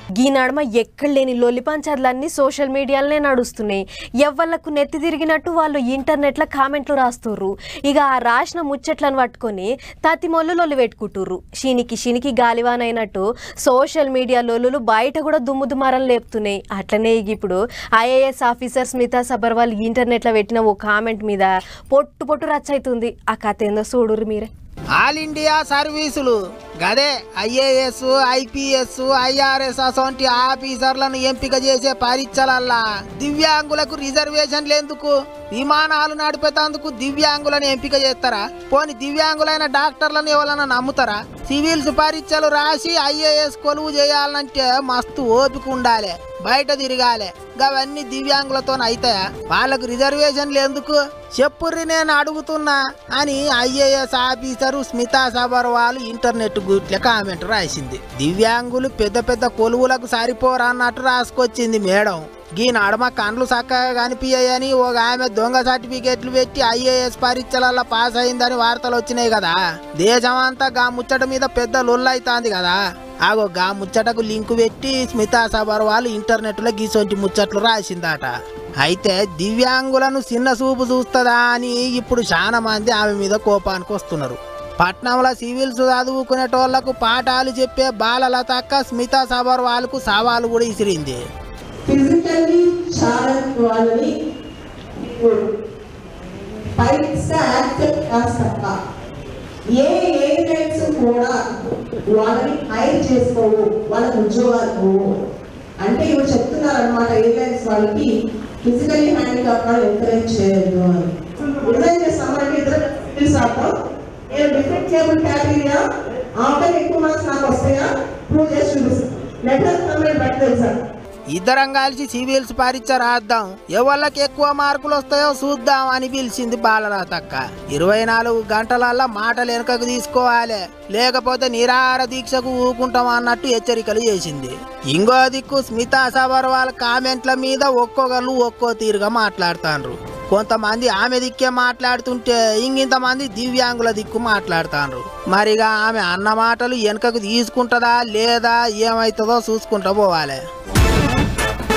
గీ నడమ ఎక్కడ లేని లొల్లి పంచాదులన్నీ సోషల్ మీడియాలోనే నడుస్తున్నాయి ఎవ్వళ్ళకు నెత్తి తిరిగినట్టు వాళ్ళు ఇంటర్నెట్లో కామెంట్లు రాస్తుర్రు ఇక ఆ రాసిన ముచ్చట్లను పట్టుకొని తతి మొల్లు లొల్లి పెట్టుకుంటుర్రు శినికి శినికి గాలివాన్ అయినట్టు సోషల్ మీడియా లొల్లులు బయట కూడా దుమ్ము దుమారం లేపుతున్నాయి అట్లనే ఇక ఇప్పుడు ఐఏఎస్ ఆఫీసర్ స్మితా సబర్వాల్ ఇంటర్నెట్లో పెట్టిన ఓ కామెంట్ మీద పొట్టు పొట్టు రచ్చవుతుంది ఆ కథ ఏందో చూడుర్రు మీరే ఆల్ ఇండియా సర్వీసులు గదే ఐఏఎస్ ఐపీఎస్ ఐఆర్ఎస్ అసొంటి ఆఫీసర్లను ఎంపిక చేసే పరీక్షలల్లా దివ్యాంగులకు రిజర్వేషన్లు ఎందుకు విమానాలు నడిపేటందుకు దివ్యాంగులను ఎంపిక చేస్తారా పోని దివ్యాంగులైన డాక్టర్లను ఎవరైనా నమ్ముతారా సివిల్స్ పరీక్షలు రాసి ఐఏఎస్ కొలువు చేయాలంటే మస్తు ఓపిక ఉండాలి బయట తిరగాలి గవన్నీ దివ్యాంగులతో అవుతాయా వాళ్ళకు రిజర్వేషన్లు ఎందుకు చెప్పుర్రి నేను అడుగుతున్నా అని IAS officer Smita Sabharwal internet గుట్ల కామెంట్ రాసింది దివ్యాంగులు పెద్ద పెద్ద కొలువులకు సరిపోరా అన్నట్టు రాసుకొచ్చింది మేడం గీ నడమ కండ్లు చక్కగా కనిపించాయని ఒక ఆమె దొంగ సర్టిఫికెట్లు పెట్టి ఐఏఎస్ పరీక్షలలో పాస్ అయిందని వార్తలు వచ్చినాయి కదా దేశమంతా గా ముచ్చట మీద పెద్ద లొల్లైతాంది కదా ఆగో గా ముచ్చటకు లింకు పెట్టి స్మితా సబర్వాల్ ఇంటర్నెట్లో గీసొంటి ముచ్చట్లు రాసిందట అయితే దివ్యాంగులను చిన్న చూపు చూస్తుందా అని ఇప్పుడు చాలా మంది ఆమె మీద కోపానికి వస్తున్నారు పట్నంలో సివిల్స్ చదువుకునేటోళ్లకు పాఠాలు చెప్పే బాలలతక్క స్మితా సబర్వాల్కు సవాలు కూడా ఇసిరింది ఫిజికల్లీ ఛాలెంజ్ వాళ్ళని ఇప్పుడు పరీక్ష యాక్సెప్ట్ కాస్తక్క ఏ ఏజెంట్స్ కూడా వాళ్ళని హైర్ చేసుకోవు వాళ్ళకి ఉద్యోగాలు పోవు అంటే ఇవి చెప్తున్నారు అనమాట ఎయిర్లైన్స్ వాళ్ళకి ఫిజికల్లీ హ్యాండిక్యాప్ వాళ్ళు ఎంకరేజ్ చేయొద్దు అని రిజైన్ చేస్తామంటే ఇద్దరు తీసాక నేను డిఫరెంట్ కేబుల్ క్యాటగిరియా ఆఫ్టర్ ఎక్కువ మార్క్స్ నాకు వస్తాయా ప్రూవ్ చేసి చూపిస్తాను లెటర్ కంప్లైంట్ పెట్టలేదు సార్ ఇద్దరం కలిసి సివిల్స్ పరీక్ష రాద్దాం ఎవళ్ళకి ఎక్కువ మార్కులు వస్తాయో చూద్దాం అని పిలిచింది బాలరాతక్క ఇరవై నాలుగు గంటలల్లా మాటలు వెనుకకు తీసుకోవాలి లేకపోతే నిరాహార దీక్షకు ఊకుంటాం అన్నట్టు హెచ్చరికలు చేసింది ఇంకో దిక్కు స్మితా సబర్వాల్ కామెంట్ల మీద ఒక్కొక్కరు ఒక్కో తీరుగా మాట్లాడుతాండ్రు కొంతమంది ఆమె దిక్కే మాట్లాడుతుంటే ఇంకింతమంది దివ్యాంగుల దిక్కు మాట్లాడుతాండ్రు మరిగా ఆమె అన్న మాటలు వెనుకకు తీసుకుంటుందా లేదా ఏమవుతుందో చూసుకుంటూ పోవాలి